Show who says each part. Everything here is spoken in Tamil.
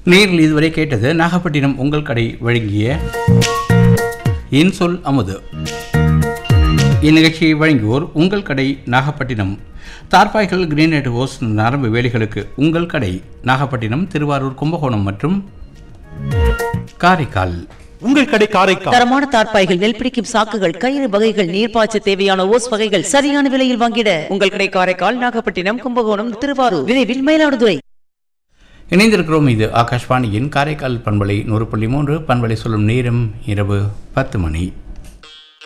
Speaker 1: நேரில் இதுவரை கேட்டது நாகப்பட்டினம் உங்கள் கடை வழங்கிய இன்சொல் அமுது இந்நிகழ்ச்சியை வழங்குவோர் உங்கள் கடை நாகப்பட்டினம் தார்பாய்கள் கிரீனேட் ஹோஸ் நரம்பு வேலிகளுக்கு உங்கள் கடை நாகப்பட்டினம் திருவாரூர் கும்பகோணம் மற்றும் காரைக்கால்
Speaker 2: உங்கள் கடை காரைக்கால்
Speaker 3: தரமான தார்ப்பாய்கள் நெல் பிடிக்கும் சாக்குகள் கயிறு வகைகள் நீர்ப்பாய்ச்ச தேவையான ஓஸ் வகைகள் சரியான விலையில் வாங்கிட உங்கள் கடை காரைக்கால் நாகப்பட்டினம் கும்பகோணம் திருவாரூர் விரைவில் மயிலாடுதுறை
Speaker 1: இணைந்திருக்கிறோம் இது ஆகாஷ்வாணியின் காரைக்கால் பண்பலை நூறு புள்ளி மூன்று பண்பலை சொல்லும் நேரம் இரவு பத்து மணி